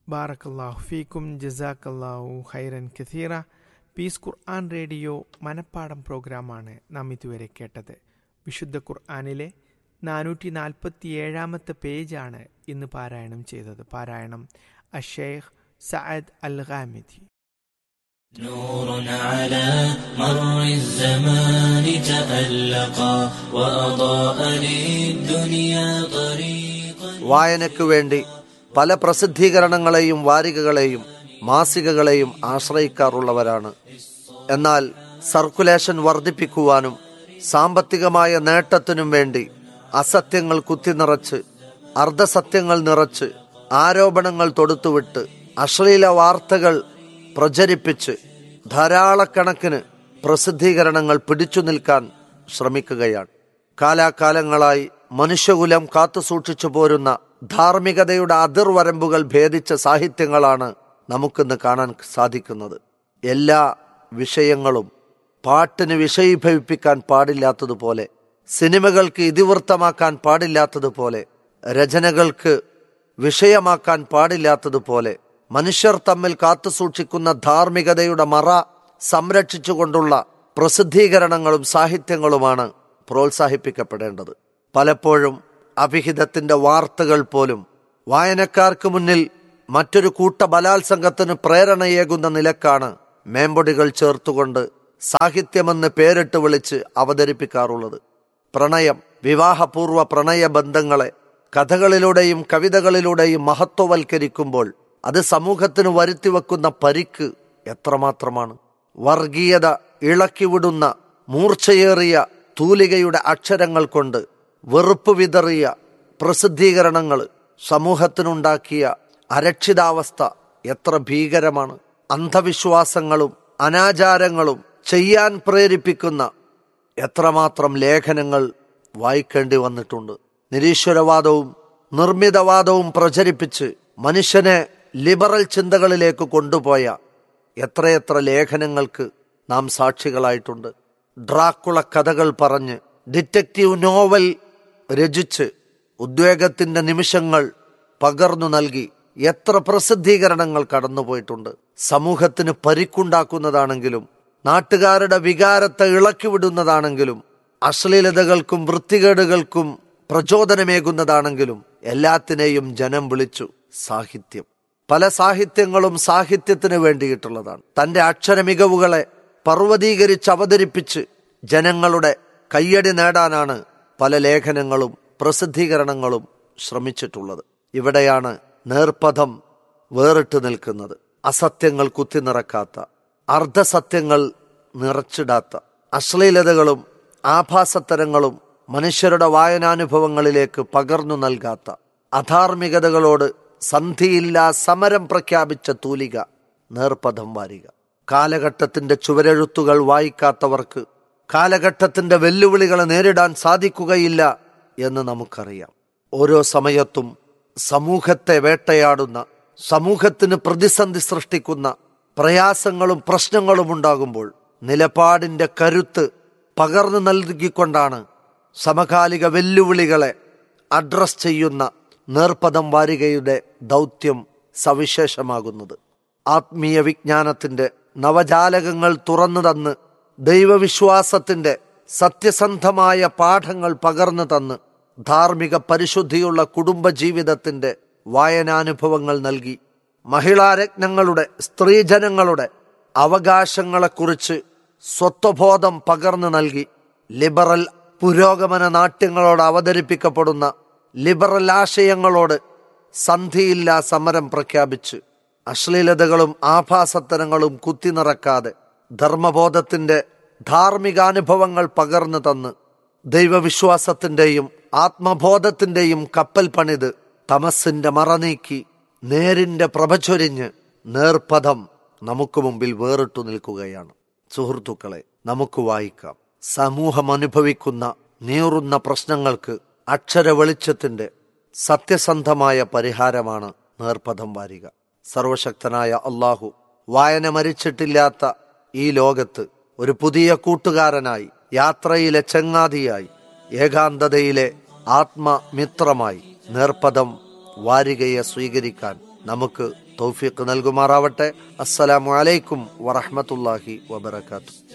ബാറക്കല്ലാഹു ഫീക്കും ജസാക്കല്ലാഹു ഖൈറൻ കസീറ പീസ് ഖുർആൻ റേഡിയോ മനപ്പാടം പ്രോഗ്രാമാണ് നാം ഇതുവരെ കേട്ടത് വിശുദ്ധ ഖുർആാനിലെ നാനൂറ്റി നാൽപ്പത്തി ഏഴാമത്തെ പേജാണ് ഇന്ന് പാരായണം ചെയ്തത് പാരായണം അഷേഖ് സഅദ് അൽ ഖാമിദി نور على مر الزمان تألقا وأضاء للدنيا طريقا വായനയ്ക്കു വേണ്ടി പല പ്രസിദ്ധീകരണങ്ങളെയും വാരികകളെയും മാസികകളെയും ആശ്രയിക്കാറുള്ളവരാണ് എന്നാൽ സർക്കുലേഷൻ വർദ്ധിപ്പിക്കുവാനും സാമ്പത്തികമായ നേട്ടത്തിനും വേണ്ടി അസത്യങ്ങൾ കുത്തിനിറച്ച് അർദ്ധസത്യങ്ങൾ നിറച്ച് ആരോപണങ്ങൾ തൊടുത്തുവിട്ട് അശ്ലീല വാർത്തകൾ പ്രചരിപ്പിച്ച് ധാരാളക്കണക്കിന് പ്രസിദ്ധീകരണങ്ങൾ പിടിച്ചു നിൽക്കാൻ ശ്രമിക്കുകയാണ് കാലാകാലങ്ങളായി മനുഷ്യകുലം കാത്തുസൂക്ഷിച്ചു പോരുന്ന ധാർമ്മികതയുടെ അതിർവരമ്പുകൾ ഭേദിച്ച സാഹിത്യങ്ങളാണ് നമുക്കിന്ന് കാണാൻ സാധിക്കുന്നത് എല്ലാ വിഷയങ്ങളും പാട്ടിന് വിഷയീഭവിപ്പിക്കാൻ പാടില്ലാത്തതുപോലെ സിനിമകൾക്ക് ഇതിവൃത്തമാക്കാൻ പാടില്ലാത്തതുപോലെ രചനകൾക്ക് വിഷയമാക്കാൻ പാടില്ലാത്തതുപോലെ മനുഷ്യർ തമ്മിൽ കാത്തുസൂക്ഷിക്കുന്ന ധാർമ്മികതയുടെ മറ സംരക്ഷിച്ചുകൊണ്ടുള്ള പ്രസിദ്ധീകരണങ്ങളും സാഹിത്യങ്ങളുമാണ് പ്രോത്സാഹിപ്പിക്കപ്പെടേണ്ടത് പലപ്പോഴും അഭിഹിതത്തിന്റെ വാർത്തകൾ പോലും വായനക്കാർക്ക് മുന്നിൽ മറ്റൊരു കൂട്ട ബലാത്സംഗത്തിന് പ്രേരണയേകുന്ന നിലക്കാണ് മേമ്പൊടികൾ ചേർത്തുകൊണ്ട് സാഹിത്യമെന്ന് പേരിട്ട് വിളിച്ച് അവതരിപ്പിക്കാറുള്ളത് പ്രണയം വിവാഹപൂർവ്വ പ്രണയ ബന്ധങ്ങളെ കഥകളിലൂടെയും കവിതകളിലൂടെയും മഹത്വവൽക്കരിക്കുമ്പോൾ അത് സമൂഹത്തിന് വരുത്തിവെക്കുന്ന പരിക്ക് എത്രമാത്രമാണ് വർഗീയത ഇളക്കിവിടുന്ന മൂർച്ചയേറിയ തൂലികയുടെ അക്ഷരങ്ങൾ കൊണ്ട് വെറുപ്പ് വിതറിയ പ്രസിദ്ധീകരണങ്ങൾ സമൂഹത്തിനുണ്ടാക്കിയ അരക്ഷിതാവസ്ഥ എത്ര ഭീകരമാണ് അന്ധവിശ്വാസങ്ങളും അനാചാരങ്ങളും ചെയ്യാൻ പ്രേരിപ്പിക്കുന്ന എത്രമാത്രം ലേഖനങ്ങൾ വായിക്കേണ്ടി വന്നിട്ടുണ്ട് നിരീശ്വരവാദവും നിർമ്മിതവാദവും പ്രചരിപ്പിച്ച് മനുഷ്യനെ ലിബറൽ ചിന്തകളിലേക്ക് കൊണ്ടുപോയ എത്രയെത്ര ലേഖനങ്ങൾക്ക് നാം സാക്ഷികളായിട്ടുണ്ട് ഡ്രാക്കുള കഥകൾ പറഞ്ഞ് ഡിറ്റക്റ്റീവ് നോവൽ രചിച്ച് ഉദ്വേഗത്തിന്റെ നിമിഷങ്ങൾ പകർന്നു നൽകി എത്ര പ്രസിദ്ധീകരണങ്ങൾ കടന്നുപോയിട്ടുണ്ട് സമൂഹത്തിന് പരിക്കുണ്ടാക്കുന്നതാണെങ്കിലും നാട്ടുകാരുടെ വികാരത്തെ ഇളക്കിവിടുന്നതാണെങ്കിലും അശ്ലീലതകൾക്കും വൃത്തികേടുകൾക്കും പ്രചോദനമേകുന്നതാണെങ്കിലും എല്ലാത്തിനെയും ജനം വിളിച്ചു സാഹിത്യം പല സാഹിത്യങ്ങളും സാഹിത്യത്തിന് വേണ്ടിയിട്ടുള്ളതാണ് തന്റെ അക്ഷര മികവുകളെ പർവ്വതീകരിച്ച് അവതരിപ്പിച്ച് ജനങ്ങളുടെ കയ്യടി നേടാനാണ് പല ലേഖനങ്ങളും പ്രസിദ്ധീകരണങ്ങളും ശ്രമിച്ചിട്ടുള്ളത് ഇവിടെയാണ് നേർപഥം വേറിട്ട് നിൽക്കുന്നത് അസത്യങ്ങൾ കുത്തിനിറക്കാത്ത അർദ്ധസത്യങ്ങൾ നിറച്ചിടാത്ത അശ്ലീലതകളും ആഭാസത്തരങ്ങളും മനുഷ്യരുടെ വായനാനുഭവങ്ങളിലേക്ക് പകർന്നു നൽകാത്ത അധാർമികതകളോട് സന്ധിയില്ലാ സമരം പ്രഖ്യാപിച്ച തൂലിക നേർപഥം വാരിക കാലഘട്ടത്തിന്റെ ചുവരെഴുത്തുകൾ വായിക്കാത്തവർക്ക് കാലഘട്ടത്തിന്റെ വെല്ലുവിളികളെ നേരിടാൻ സാധിക്കുകയില്ല എന്ന് നമുക്കറിയാം ഓരോ സമയത്തും സമൂഹത്തെ വേട്ടയാടുന്ന സമൂഹത്തിന് പ്രതിസന്ധി സൃഷ്ടിക്കുന്ന പ്രയാസങ്ങളും പ്രശ്നങ്ങളും ഉണ്ടാകുമ്പോൾ നിലപാടിന്റെ കരുത്ത് പകർന്നു നൽകിക്കൊണ്ടാണ് സമകാലിക വെല്ലുവിളികളെ അഡ്രസ് ചെയ്യുന്ന നേർപദം വാരികയുടെ ദൗത്യം സവിശേഷമാകുന്നത് ആത്മീയ വിജ്ഞാനത്തിന്റെ നവജാലകങ്ങൾ തുറന്നു തന്ന് ദൈവവിശ്വാസത്തിന്റെ സത്യസന്ധമായ പാഠങ്ങൾ പകർന്നു തന്ന് ധാർമ്മിക പരിശുദ്ധിയുള്ള കുടുംബജീവിതത്തിന്റെ വായനാനുഭവങ്ങൾ നൽകി മഹിളാരത്നങ്ങളുടെ സ്ത്രീജനങ്ങളുടെ അവകാശങ്ങളെക്കുറിച്ച് സ്വത്വബോധം പകർന്നു നൽകി ലിബറൽ പുരോഗമന നാട്യങ്ങളോട് അവതരിപ്പിക്കപ്പെടുന്ന ലിബറൽ ആശയങ്ങളോട് സന്ധിയില്ലാ സമരം പ്രഖ്യാപിച്ച് അശ്ലീലതകളും ആഭാസത്തരങ്ങളും കുത്തിനിറക്കാതെ ധർമ്മബോധത്തിന്റെ ധാർമ്മികാനുഭവങ്ങൾ പകർന്നു തന്ന് ദൈവവിശ്വാസത്തിന്റെയും ആത്മബോധത്തിന്റെയും കപ്പൽ പണിത് തമസിന്റെ മറനീക്കി നേരിന്റെ പ്രഭചൊരിഞ്ഞ് നേർപഥം നമുക്ക് മുമ്പിൽ വേറിട്ടു നിൽക്കുകയാണ് സുഹൃത്തുക്കളെ നമുക്ക് വായിക്കാം സമൂഹം അനുഭവിക്കുന്ന നീറുന്ന പ്രശ്നങ്ങൾക്ക് അക്ഷര വെളിച്ചത്തിന്റെ സത്യസന്ധമായ പരിഹാരമാണ് നേർപഥം വാരിക സർവശക്തനായ അള്ളാഹു വായന മരിച്ചിട്ടില്ലാത്ത ഈ ലോകത്ത് ഒരു പുതിയ കൂട്ടുകാരനായി യാത്രയിലെ ചങ്ങാതിയായി ഏകാന്തതയിലെ ആത്മമിത്രമായി നേർപദം വാരികയെ സ്വീകരിക്കാൻ നമുക്ക് തൗഫീഖ് നൽകുമാറാവട്ടെ അസ്സലാമു അലൈക്കും വറഹ്മത്തുള്ളാഹി വബറകാതുഹു